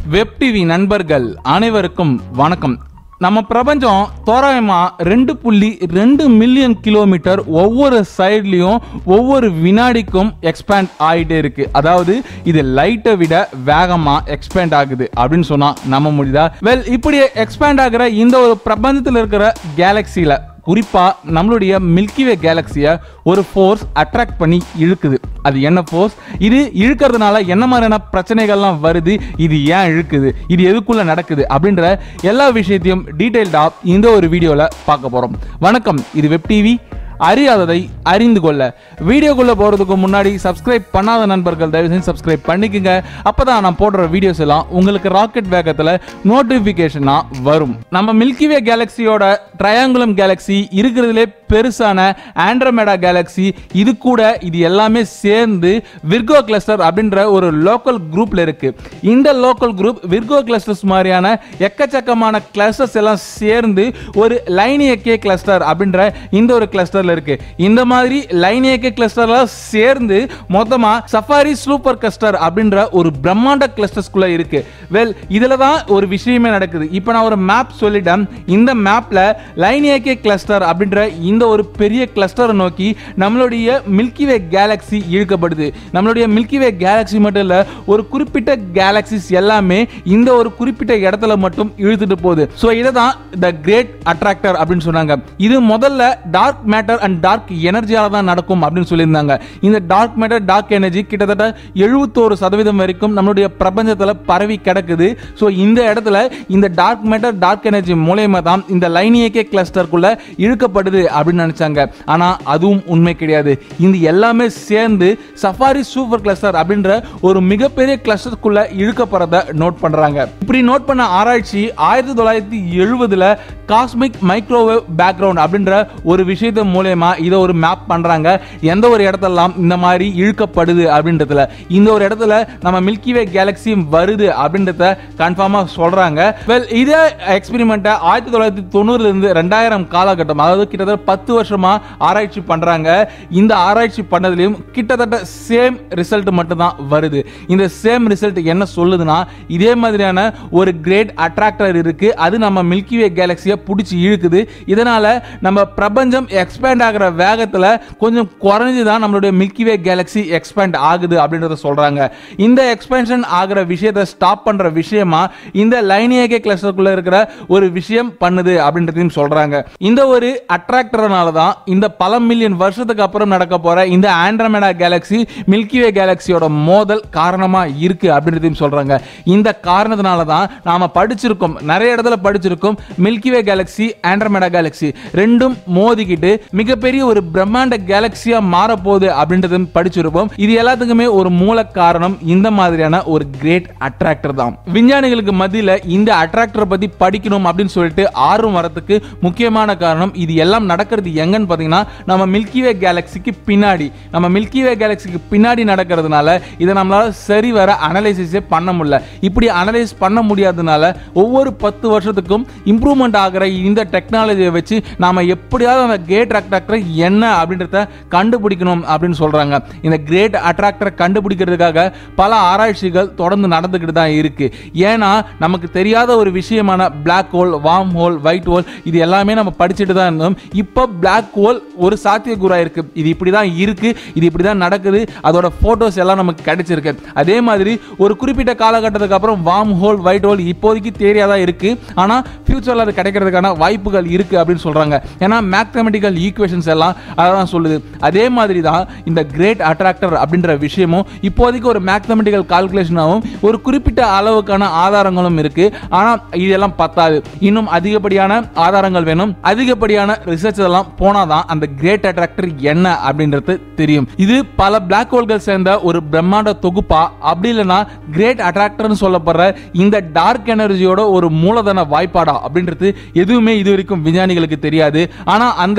web TV நண்பர்கள் அனைவருக்கும் வணக்கம் நம்ம பிரபஞ்சம் தோராயமா ரெண்டு புள்ளி ரெண்டு மில்லியன் கிலோமீட்டர் ஒவ்வொரு சைட்லயும் ஒவ்வொரு வினாடிக்கும் எக்ஸ்பேண்ட் ஆகிட்டே இருக்கு அதாவது இது லைட்டை விட வேகமா எக்ஸ்பேண்ட் ஆகுது அப்படின்னு சொன்னா நம்ப முடியுதா வெல் இப்படி எக்ஸ்பேண்ட் ஆகிற இந்த ஒரு பிரபஞ்சத்தில் இருக்கிற கேலக்சியில குறிப்பா நம்மளுடைய மில்கிவே கேலக்சியை ஒரு ஃபோர்ஸ் அட்ராக்ட் பண்ணி இழுக்குது அது என்ன ஃபோர்ஸ் இது இழுக்கிறதுனால என்ன மாதிரியான பிரச்சனைகள்லாம் வருது இது ஏன் இழுக்குது இது எதுக்குள்ள நடக்குது அப்படின்ற எல்லா விஷயத்தையும் டீடைல்டா இந்த ஒரு வீடியோல பார்க்க போறோம் வணக்கம் இது வெப் டிவி அறியாததை அறிந்து கொள்ள வீடியோக்குள்ள போறதுக்கு முன்னாடி சப்ஸ்கிரைப் பண்ணாத நண்பர்கள் தயவு செஞ்சு சப்ஸ்கிரைப் பண்ணிக்கங்க அப்பதான் நான் போடுற வீடியோஸ் எல்லாம் உங்களுக்கு ராக்கெட் வேகத்துல நோட்டிபிகேஷனா வரும் நம்ம மில்கிவே கேலக்சியோட ட்ரையாங்குலம் கேலக்சி இருக்கிறதுலே பெருசான ஆண்ட்ரமேடா கேலக்சி இது கூட இது எல்லாமே சேர்ந்து விர்கோ கிளஸ்டர் அப்படின்ற ஒரு லோக்கல் குரூப்ல இருக்கு இந்த லோக்கல் குரூப் விர்கோ கிளஸ்டர்ஸ் மாதிரியான எக்கச்சக்கமான கிளஸ்டர்ஸ் எல்லாம் சேர்ந்து ஒரு லைனியக்கே கிளஸ்டர் அப்படின்ற இந்த ஒரு கிளஸ்டர்ல இருக்கு இந்த மாதிரி லைனியக்கே கிளஸ்டர்ல சேர்ந்து மொத்தமா சஃபாரி சூப்பர் கிளஸ்டர் அப்படின்ற ஒரு பிரம்மாண்ட கிளஸ்டர்ஸ்குள்ள இருக்கு வெல் இதுல தான் ஒரு விஷயமே நடக்குது இப்போ நான் ஒரு மேப் சொல்லிட்டேன் இந்த மேப்ல லைனியக்கே கிளஸ்டர் அப்படின்ற இந்த ஒரு பெரிய கிளஸ்டரை நோக்கி நம்மளுடைய மில்கிவே கேலக்சி இழுக்கப்படுது நம்மளுடைய மில்கிவே கேலக்சி மட்டும் இல்ல ஒரு குறிப்பிட்ட கேலக்சிஸ் எல்லாமே இந்த ஒரு குறிப்பிட்ட இடத்துல மட்டும் இழுத்துட்டு போகுது ஸோ இதை தான் த கிரேட் அட்ராக்டர் அப்படின்னு சொன்னாங்க இது முதல்ல டார்க் மேட்டர் அண்ட் டார்க் எனர்ஜியால தான் நடக்கும் அப்படின்னு சொல்லியிருந்தாங்க இந்த டார்க் மேட்டர் டார்க் எனர்ஜி கிட்டத்தட்ட எழுபத்தோரு சதவீதம் வரைக்கும் நம்மளுடைய பிரபஞ்சத்தில் பரவி கிடக்குது ஸோ இந்த இடத்துல இந்த டார்க் மேட்டர் டார்க் எனர்ஜி மூலயமா தான் இந்த லைனியக்கே கிளஸ்டருக்குள்ள இழுக்கப்படுது அப்படின்னு நினைச்சாங்க ஆனா அதுவும் உண்மை கிடையாது இந்த எல்லாமே சேர்ந்து சஃபாரி சூப்பர் கிளஸ்டர் அப்படின்ற ஒரு மிகப்பெரிய கிளஸ்டருக்குள்ள இழுக்கப்படுறத நோட் பண்றாங்க இப்படி நோட் பண்ண ஆராய்ச்சி ஆயிரத்தி தொள்ளாயிரத்தி எழுபதுல காஸ்மிக் மைக்ரோவேவ் பேக்ரவுண்ட் அப்படின்ற ஒரு விஷயத்து மூலயமா இதை ஒரு மேப் பண்றாங்க எந்த ஒரு இடத்தெல்லாம் இந்த மாதிரி இழுக்கப்படுது அப்படின்றதுல இந்த ஒரு இடத்துல நம்ம மில்கிவே கேலக்சி வருது அப்படின்றத கன்ஃபார்மா சொல்றாங்க வெல் இதே எக்ஸ்பெரிமெண்ட்டை ஆயிரத்தி தொள்ளாயிரத்தி தொண்ணூறுல இருந்து ரெண்டாயிரம் காலகட்டம் அதாவது கிட்டத்தட்ட பத்து வருஷமா ஆராய்ச்சி பண்றாங்க இந்த ஆராய்ச்சி பண்ணதுலயும் கிட்டத்தட்ட சேம் ரிசல்ட் மட்டும் தான் வருது இந்த சேம் ரிசல்ட் என்ன சொல்லுதுன்னா இதே மாதிரியான ஒரு கிரேட் அட்ராக்டர் இருக்கு அது நம்ம மில்கிவே கேலக்சியை பிடிச்சி இழுக்குது இதனால நம்ம பிரபஞ்சம் எக்ஸ்பேண்ட் ஆகிற வேகத்துல கொஞ்சம் குறைஞ்சு தான் நம்மளுடைய மில்கிவே கேலக்சி எக்ஸ்பேண்ட் ஆகுது அப்படின்றத சொல்றாங்க இந்த எக்ஸ்பென்ஷன் ஆகிற விஷயத்தை ஸ்டாப் பண்ற விஷயமா இந்த லைனியகே கிளஸ்டருக்குள்ள இருக்கிற ஒரு விஷயம் பண்ணுது அப்படின்றதையும் சொல்றாங்க இந்த ஒரு அட்ராக்டர்னால தான் இந்த பல மில்லியன் வருஷத்துக்கு அப்புறம் நடக்க போற இந்த ஆண்ட்ரமேடா கேலக்சி மில்கிவே கேலக்சியோட மோதல் காரணமா இருக்கு அப்படின்றதையும் சொல்றாங்க இந்த காரணத்தினால தான் நாம படிச்சிருக்கோம் நிறைய இடத்துல படிச்சிருக்கோம் மில்கிவே கேலக்சி ஆண்ட்ரமேடா கேலக்சி ரெண்டும் மோதிக்கிட்டு மிகப்பெரிய ஒரு பிரம்மாண்ட கேலக்சியா மாறப்போகுது அப்படின்றதும் படிச்சிருப்போம் இது எல்லாத்துக்குமே ஒரு மூல காரணம் இந்த மாதிரியான ஒரு கிரேட் அட்ராக்டர் தான் விஞ்ஞானிகளுக்கு மத்தியில இந்த அட்ராக்டர் பத்தி படிக்கணும் அப்படின்னு சொல்லிட்டு ஆர்வம் வரதுக்கு முக்கியமான காரணம் இது எல்லாம் நடக்கிறது எங்கன்னு பாத்தீங்கன்னா நம்ம மில்கிவே கேலக்சிக்கு பின்னாடி நம்ம மில்கிவே கேலக்சிக்கு பின்னாடி நடக்கிறதுனால இதை நம்மளால சரி வர அனலைசிஸே பண்ண முடியல இப்படி அனலைஸ் பண்ண முடியாததுனால ஒவ்வொரு பத்து வருஷத்துக்கும் இம்ப்ரூவ்மெண்ட் ஆகிற இந்த டெக்னாலஜியை வச்சு நாம எப்படியாவது அந்த கேட் அட்ராக்டர் என்ன அப்படின்றத கண்டுபிடிக்கணும் அப்படின்னு சொல்றாங்க இந்த கிரேட் அட்ராக்டரை கண்டுபிடிக்கிறதுக்காக பல ஆராய்ச்சிகள் தொடர்ந்து நடந்துக்கிட்டு தான் இருக்கு ஏன்னா நமக்கு தெரியாத ஒரு விஷயமான black hole worm hole white hole இது எல்லாமே நம்ம படிச்சுட்டு தான் இருந்தோம் இப்போ பிளாக் ஹோல் ஒரு சாத்தியக்கூறா இருக்கு இது இப்படி தான் இருக்கு இது இப்படி தான் நடக்குது அதோட போட்டோஸ் எல்லாம் நமக்கு கிடைச்சிருக்கு அதே மாதிரி ஒரு குறிப்பிட்ட காலகட்டத்துக்கு அப்புறம் வார்ம் ஹோல் ஒயிட் ஹோல் இப்போதைக்கு தெரியாதா இருக்கு ஆனா ஃபியூச்சர்ல அது கிடைக்கிறதுக்கான வாய்ப்புகள் இருக்கு அப்படின்னு சொல்றாங்க ஏன்னா மேத்தமெட்டிக்கல் ஈக்குவேஷன்ஸ் எல்லாம் அதான் சொல்லுது அதே மாதிரி தான் இந்த கிரேட் அட்ராக்டர் அப்படின்ற விஷயமும் இப்போதைக்கு ஒரு மேத்தமெட்டிக்கல் கால்குலேஷனாகவும் ஒரு குறிப்பிட்ட அளவுக்கான ஆதாரங்களும் இருக்கு ஆனா இதெல்லாம் பத்தாது இன்னும் அதிகப்படியான ஆதாரங்கள் வேணும் அதிகப்படியான ரிசர்ச் எல்லாம் போனாதான் அந்த கிரேட் அட்ராக்டர் என்ன அப்படின்றது தெரியும் இது பல பிளாக் ஹோல்கள் சேர்ந்த ஒரு பிரம்மாண்ட தொகுப்பா அப்படி இல்லைன்னா கிரேட் அட்ராக்டர்னு சொல்லப்படுற இந்த டார்க் எனர்ஜியோட ஒரு மூலதன வாய்ப்பாடா அப்படின்றது எதுவுமே இது வரைக்கும் விஞ்ஞானிகளுக்கு தெரியாது ஆனா அந்த இடத்துல ஒரு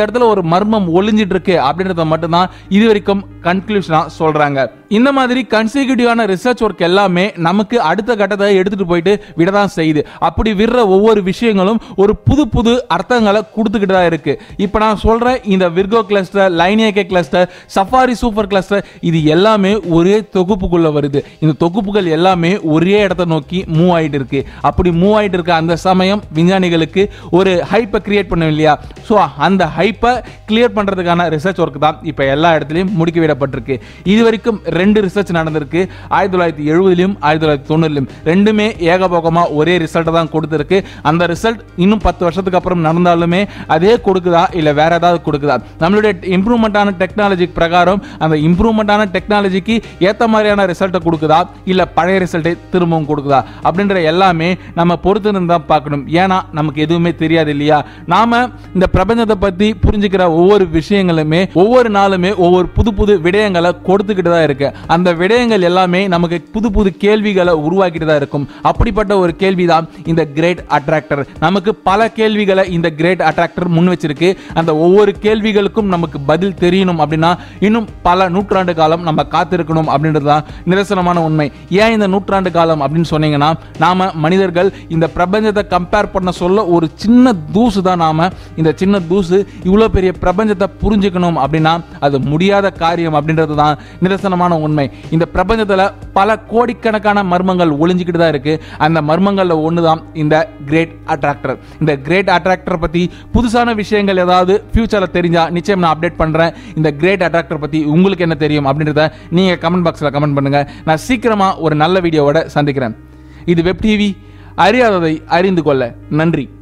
மர்மம் ஒளிஞ்சிட்டு இருக்கு அப்படின்றத மட்டும்தான் இது வரைக்கும் கன்க்ளூஷனா சொல்றாங்க இந்த மாதிரி கன்சிக்யூட்டிவான ரிசர்ச் ஒர்க் எல்லாமே நமக்கு அடுத்த கட்டத்தை எடுத்துட்டு போயிட்டு விட தான் செய்யுது அப்படி விடுற ஒவ்வொரு விஷயங்களும் ஒரு புது புது அர்த்தங்களை கொடுத்துக்கிட்டு தான் இருக்கு இப்போ நான் சொல்றேன் இந்த விர்கோ கிளஸ்டர் லைனியக்கே கிளஸ்டர் சஃபாரி சூப்பர் கிளஸ்டர் இது எல்லாமே ஒரே தொகுப்புக்குள்ள வருது இந்த தொகுப்புகள் எல்லாமே ஒரே இடத்த நோக்கி மூவ் ஆயிட்டு இருக்கு அப்படி மூவ் ஆயிட்டு இருக்க அந்த சமயம் விஞ்ஞானிகளுக்கு ஒரு ஹைப்பை கிரியேட் பண்ணும் இல்லையா ஸோ அந்த ஹைப்பை கிளியர் பண்றதுக்கான ரிசர்ச் ஒர்க் தான் இப்போ எல்லா இடத்துலையும் முடுக்கி விடப்பட்டிருக்கு இது வரைக்கும் ரெண்டு ரிசர்ச் நடந்திருக்கு ஆயிரத்தி தொள்ளாயிரத்தி எழுபதுலையும் ஆயிரத்தி தொள்ளாயிரத்தி தொண்ணூறுலையும் ரெண்டுமே ஏகபோகமா ஒரே ரிசல்ட்டை தான் கொடுத்துருக்கு அந்த ரிசல்ட் இன்னும் பத்து வருஷத்துக்கு அப்புறம் நடந்தாலுமே அதே கொடுக்குதா இல்லை வேற ஏதாவது கொடுக்குதா நம்மளுடைய இம்ப்ரூவ்மெண்ட்டான டெக்னாலஜி பிரகாரம் அந்த இம்ப்ரூவ்மெண்ட்டான டெக்னாலஜிக்கு ஏற்ற மாதிரியான ரிசல்ட்டை கொடுக்குதா இல்லை பழைய ரிசல்ட்டை திரும்பவும் கொடுக்குதா அப்படின்ற எல்லாமே நம்ம பொறுத்து இருந்து தான் பார்க்கணும் ஏன்னா நமக்கு எதுவுமே தெரியாது இல்லையா நாம இந்த பிரபஞ்சத்தை பத்தி புரிஞ்சுக்கிற ஒவ்வொரு விஷயங்களுமே ஒவ்வொரு நாளுமே ஒவ்வொரு புது புது விடயங்களை கொடுத்துக்கிட்டு தான் இருக்கு அந்த விடயங்கள் எல்லாமே நமக்கு புது புது கேள்விகளை உருவாக்கிட்டு தான் இருக்கும் அப்படிப்பட்ட ஒரு கேள்வி தான் இந்த கிரேட் அட்ராக்டர் நமக்கு பல கேள்விகளை இந்த கிரேட் அட்ராக்டர் முன் வச்சிருக்கு அந்த ஒவ்வொரு கேள்விகளுக்கும் நமக்கு பதில் தெரியணும் அப்படின்னா இன்னும் பல நூற்றாண்டு காலம் நம்ம காத்திருக்கணும் அப்படின்றது தான் நிதர்சனமான உண்மை ஏன் இந்த நூற்றாண்டு காலம் அப்படின்னு சொன்னீங்கன்னா நாம மனிதர்கள் இந்த பிரபஞ்சத்தை கம்பேர் பண்ண சொல்ல ஒரு சின்ன தூசு தான் நாம இந்த சின்ன தூசு இவ்வளோ பெரிய பிரபஞ்சத்தை புரிஞ்சுக்கணும் அப்படின்னா அது முடியாத காரியம் அப்படின்றது தான் நிதர்சனமான உண்மை இந்த பிரபஞ்சத்தில் பல கோடிக்கணக்கான மர்மங்கள் ஒளிஞ்சிக்கிட்டு தான் இருக்கு அந்த மர்மங்களில் ஒன்று தான் இந்த கிரேட் அட்ராக்டர் இந்த கிரேட் அட்ராக்டர் பற்றி புதுசான விஷயங்கள் ஏதாவது ஃபியூச்சரில் தெரிஞ்சா நிச்சயம் நான் அப்டேட் பண்ணுறேன் இந்த கிரேட் அட்ராக்டர் பற்றி உங்களுக்கு என்ன தெரியும் அப்படின்றத நீங்கள் கமெண்ட் பாக்ஸில் கமெண்ட் பண்ணுங்கள் நான் சீக்கிரமாக ஒரு நல்ல வீடியோவோட சந்திக்கிறேன் இது வெப் டிவி அறியாததை அறிந்து கொள்ள நன்றி